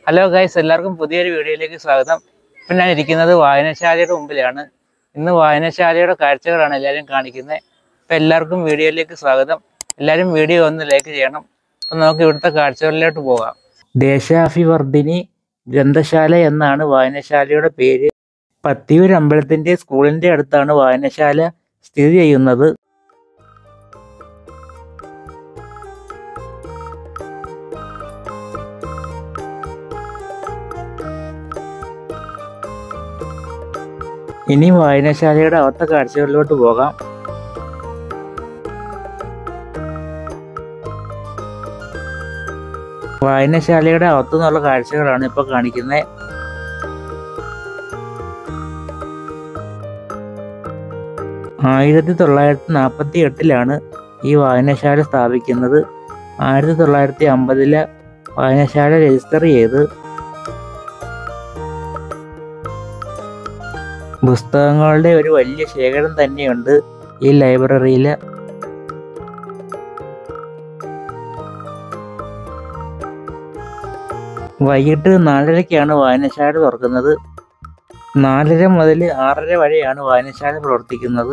hello guys എല്ലാവർക്കും പുതിയൊരു വീഡിയോയിലേക്ക് സ്വാഗതം ഇപ്പം ഞാൻ ഇരിക്കുന്നത് വായനശാലയുടെ മുമ്പിലാണ് ഇന്ന് വായനശാലയുടെ കാഴ്ചകളാണ് എല്ലാവരും കാണിക്കുന്നത് അപ്പം എല്ലാവർക്കും വീഡിയോയിലേക്ക് സ്വാഗതം എല്ലാവരും വീഡിയോ ഒന്ന് ലൈക്ക് ചെയ്യണം അപ്പം നമുക്ക് ഇവിടുത്തെ കാഴ്ചകളിലോട്ട് പോകാം ദേശാഭിവർദ്ധിനി ഗ്രന്ഥശാല എന്നാണ് വായനശാലയുടെ പേര് പത്തിയൂർ അമ്പലത്തിൻ്റെ സ്കൂളിൻ്റെ അടുത്താണ് വായനശാല സ്ഥിതി ചെയ്യുന്നത് ഇനി വായനശാലയുടെ അകത്തെ കാഴ്ചകളിലോട്ട് പോകാം വായനശാലയുടെ അകത്തു നിന്നുള്ള കാഴ്ചകളാണ് ഇപ്പോൾ കാണിക്കുന്നത് ആയിരത്തി തൊള്ളായിരത്തി നാൽപ്പത്തി എട്ടിലാണ് ഈ വായനശാല സ്ഥാപിക്കുന്നത് ആയിരത്തി തൊള്ളായിരത്തി അമ്പതില് വായനശാല രജിസ്റ്റർ ചെയ്ത് പുസ്തകങ്ങളുടെ ഒരു വലിയ ശേഖരം തന്നെയുണ്ട് ഈ ലൈബ്രറിയിൽ വൈകിട്ട് നാലരയ്ക്കാണ് വായനശാല തുറക്കുന്നത് നാലര മുതൽ ആറര വരെയാണ് വായനശാല പ്രവർത്തിക്കുന്നത്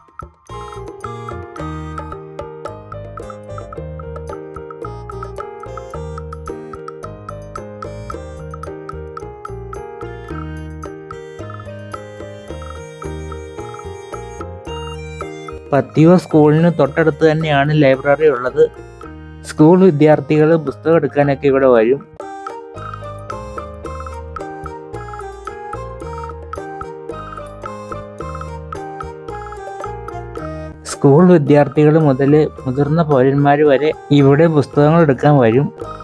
പത്തിയൂർ സ്കൂളിന് തൊട്ടടുത്ത് തന്നെയാണ് ലൈബ്രറി ഉള്ളത് സ്കൂൾ വിദ്യാർത്ഥികൾ പുസ്തകം എടുക്കാനൊക്കെ ഇവിടെ വരും സ്കൂൾ വിദ്യാർത്ഥികൾ മുതൽ മുതിർന്ന പൗരന്മാർ വരെ ഇവിടെ പുസ്തകങ്ങൾ എടുക്കാൻ വരും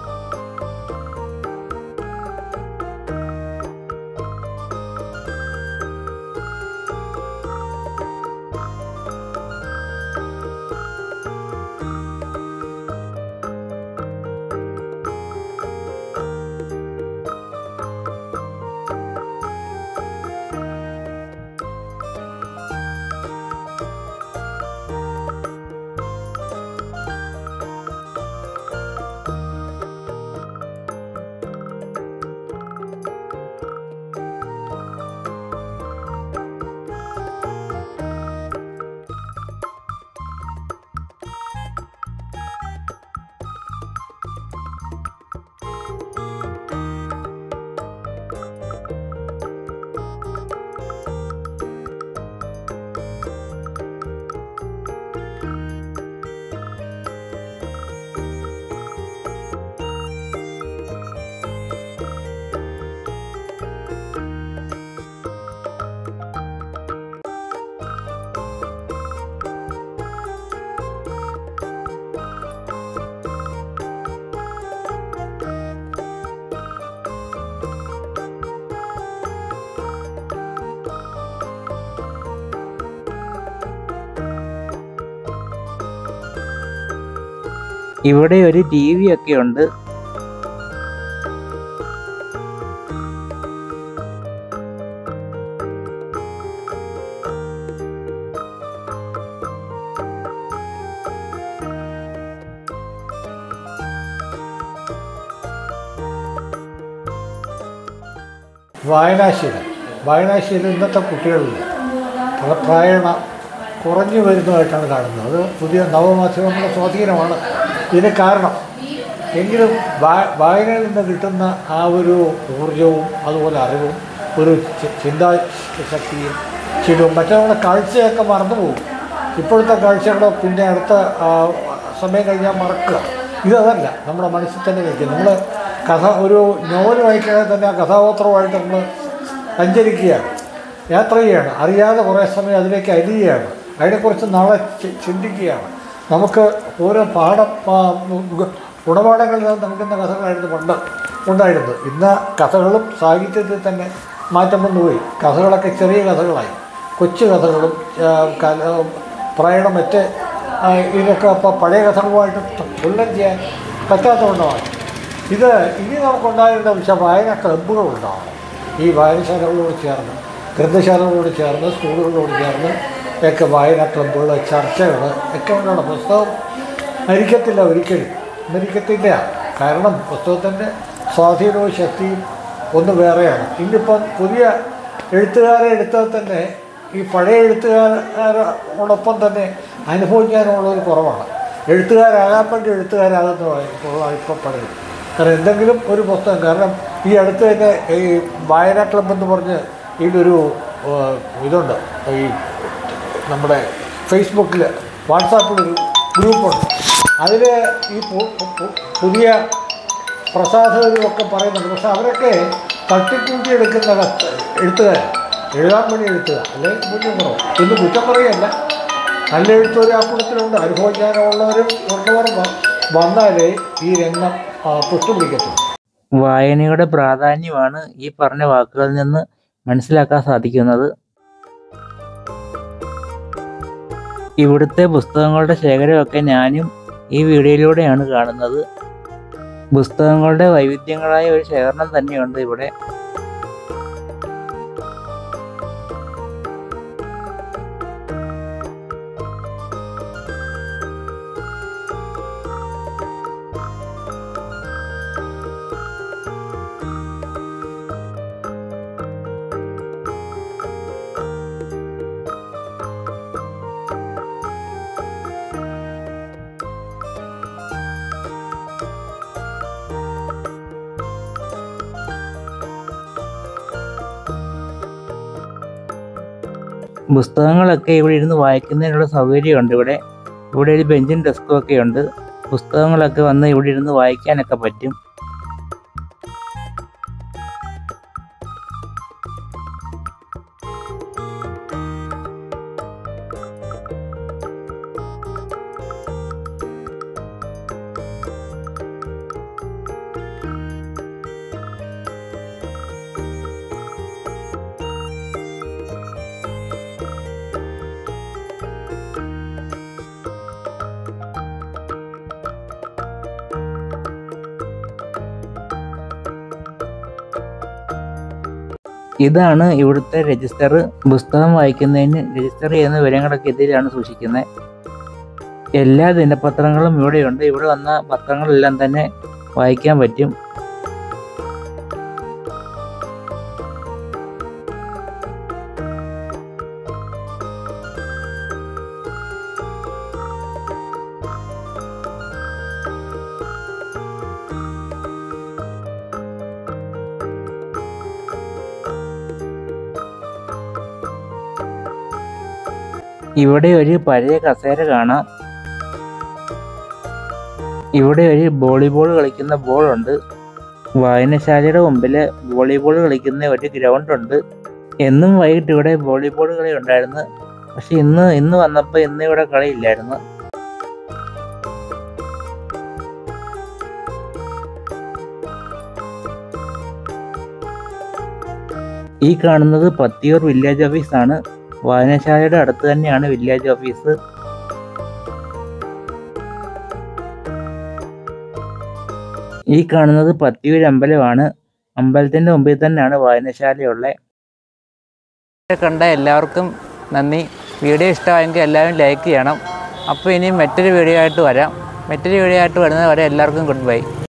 ഇവിടെ ഒരു ടി വി ഒക്കെ ഉണ്ട് വായനാശീലം വായനാശീലം ഇന്നത്തെ കുട്ടികളിൽ പ്രായണ കുറഞ്ഞു വരുന്നതായിട്ടാണ് കാണുന്നത് അത് പുതിയ നവമാധ്യമങ്ങളുടെ സ്വാധീനമാണ് ഇതിന് കാരണം എങ്കിലും വാ- വായനയിൽ നിന്ന് കിട്ടുന്ന ആ ഒരു ഊർജവും അതുപോലെ അറിവും ഒരു ചി- ചിന്താ ശക്തിയും ചിലവും മറ്റവരുടെ കാഴ്ചയൊക്കെ മറന്നു പോകും ഇപ്പോഴത്തെ കാഴ്ചകളോ പിന്നെ അടുത്ത ആ, സമയം കഴിഞ്ഞാൽ മറക്കുക ഇതതല്ല നമ്മുടെ മനസ്സിൽ തന്നെ നിൽക്കും നമ്മൾ കഥ ഒരു നോവൽ വായിക്കുകയാണെങ്കിൽ തന്നെ ആ കഥാപാത്രമായിട്ട് നമ്മൾ സഞ്ചരിക്കുകയാണ് യാത്ര ചെയ്യുകയാണ് അറിയാതെ കുറേ സമയം അതിലേക്ക് അരിയുകയാണ് അതിനെക്കുറിച്ച് നാളെ ചി- ചിന്തിക്കുകയാണ് നമുക്ക് ഓരോ പാഠം ആ, ഗു- ഗുണപാഠങ്ങളിൽ നിന്ന് നൽകുന്ന കഥകളായിരുന്നു പണ്ട് ഉണ്ടായിരുന്നു ഇന്ന് കഥകളും സാഹിത്യത്തിൽ തന്നെ മാറ്റം കൊണ്ടുപോയി കഥകളൊക്കെ ചെറിയ കഥകളായി കൊച്ചു കഥകളും ആ, കല- പ്രായണം മറ്റ് ആ, ഇതൊക്കെ ഇപ്പോൾ പഴയ കഥകളുമായിട്ട് തുലനം ചെയ്യാൻ പറ്റാത്തതുകൊണ്ടാണ് ഇത് ഇനി നമുക്കുണ്ടായിരുന്ന പക്ഷേ വായന ക്ലബ്ബുകളുണ്ടാവണം ഈ വായനശാലകളോട് ചേർന്ന് ഗ്രന്ഥശാലകളോട് ചേർന്ന് സ്കൂളുകളോട് ചേർന്ന് ഒക്കെ വായന ക്ലബ്ബുകൾ ചർച്ചകൾ ഒക്കെ ഉണ്ടാവണം പുസ്തകം മരിക്കത്തില്ല ഒരിക്കലും മരിക്കത്തില്ല കാരണം പുസ്തകത്തിൻ്റെ സ്വാധീനവും ശക്തിയും ഒന്ന് വേറെയാണ് ഇന്നിപ്പം പുതിയ എഴുത്തുകാരെ എടുത്താൽ തന്നെ ഈ പഴയ എഴുത്തുകാരോടൊപ്പം തന്നെ അനുഭവിക്കാനുള്ളൊരു കുറവാണ് എഴുത്തുകാരാകാൻ വേണ്ടി എഴുത്തുകാരാകുന്ന ഉള്ള ഇപ്പം പലരും കാരണം എന്തെങ്കിലും ഒരു പുസ്തകം കാരണം ഈ അടുത്ത് തന്നെ ഈ വായനാ ക്ലബ് എന്ന് പറഞ്ഞ് ഇതിലൊരു ഏഹ്, ഇതുണ്ട് ഈ നമ്മുടെ ഫേസ്ബുക്കിൽ വാട്സാപ്പിലൊരു ഗ്രൂപ്പുണ്ട് അതിൽ ഈ പു- പു- പു- പുതിയ പ്രസാധകരും ഒക്കെ പറയുന്നുണ്ട് പക്ഷെ അവരൊക്കെ തട്ടിക്കൂട്ടി എടുക്കുന്ന കത്ത് എഴുത്തുകാർ എഴുതാൻ വേണ്ടി എഴുത്തുക അല്ലെങ്കിൽ കുറ്റം കുറവ് ഇന്ന് കുറ്റം പറയുകയല്ല നല്ല എഴുത്തുകാർ ആ കൂട്ടത്തിലുണ്ട് അനുഭവജ്ഞാനമുള്ളവരും ഉള്ളവർ വ- വന്നാലേ ഈ രംഗം ആ, പുഷ്ടിപിടിക്കത്തുള്ളൂ വായനയുടെ പ്രാധാന്യമാണ് ഈ പറഞ്ഞ വാക്കുകളിൽ നിന്ന് മനസ്സിലാക്കാൻ സാധിക്കുന്നത് ഇവിടുത്തെ പുസ്തകങ്ങളുടെ ശേഖരമൊക്കെ ഞാനും ഈ വീഡിയോയിലൂടെയാണ് കാണുന്നത് പുസ്തകങ്ങളുടെ വൈവിധ്യങ്ങളായ ഒരു ശേഖരണം തന്നെയുണ്ട് ഇവിടെ പുസ്തകങ്ങളൊക്കെ ഇവിടെ ഇരുന്ന് വായിക്കുന്നതിനുള്ള സൗകര്യമുണ്ട് ഇവിടെ ഇവിടെ ഒരു ബെഞ്ചും ഡെസ്കും ഒക്കെ ഉണ്ട് പുസ്തകങ്ങളൊക്കെ വന്ന് ഇവിടെ ഇരുന്ന് വായിക്കാനൊക്കെ പറ്റും ഇതാണ് ഇവിടുത്തെ രജിസ്റ്റർ പുസ്തകം വായിക്കുന്നതിന് രജിസ്റ്റർ ചെയ്യുന്ന വിവരങ്ങളൊക്കെ ഇതിലാണ് സൂക്ഷിക്കുന്നത് എല്ലാ ദിനപത്രങ്ങളും ഇവിടെയുണ്ട് ഇവിടെ വന്ന പത്രങ്ങളെല്ലാം തന്നെ വായിക്കാൻ പറ്റും ഇവിടെ ഒരു പഴയ കസേര കാണാം ഇവിടെ ഒരു വോളിബോൾ കളിക്കുന്ന ബോൾ ഉണ്ട് വായനശാലയുടെ മുമ്പിൽ വോളിബോൾ കളിക്കുന്ന ഒരു ഗ്രൗണ്ട് ഉണ്ട് എന്നും വൈകിട്ട് ഇവിടെ വോളിബോൾ കളി ഉണ്ടായിരുന്നു പക്ഷെ ഇന്ന് ഇന്ന് വന്നപ്പോൾ ഇന്ന് ഇവിടെ കളിയില്ലായിരുന്നു ഈ കാണുന്നത് പത്തിയൂർ വില്ലേജ് ഓഫീസാണ് വായനശാലയുടെ അടുത്ത് തന്നെയാണ് വില്ലേജ് ഓഫീസ് ഈ കാണുന്നത് പത്തിയൂർ അമ്പലമാണ് അമ്പലത്തിന്റെ മുമ്പിൽ തന്നെയാണ് വായനശാലയുള്ളത് കണ്ട എല്ലാവർക്കും നന്ദി വീഡിയോ ഇഷ്ടമായെങ്കിൽ എല്ലാവരും ലൈക്ക് ചെയ്യണം അപ്പോൾ ഇനി മറ്റൊരു വീഡിയോ ആയിട്ട് വരാം മറ്റൊരു വീഡിയോ ആയിട്ട് വരുന്നത് വരെ എല്ലാവർക്കും ഗുഡ് ബൈ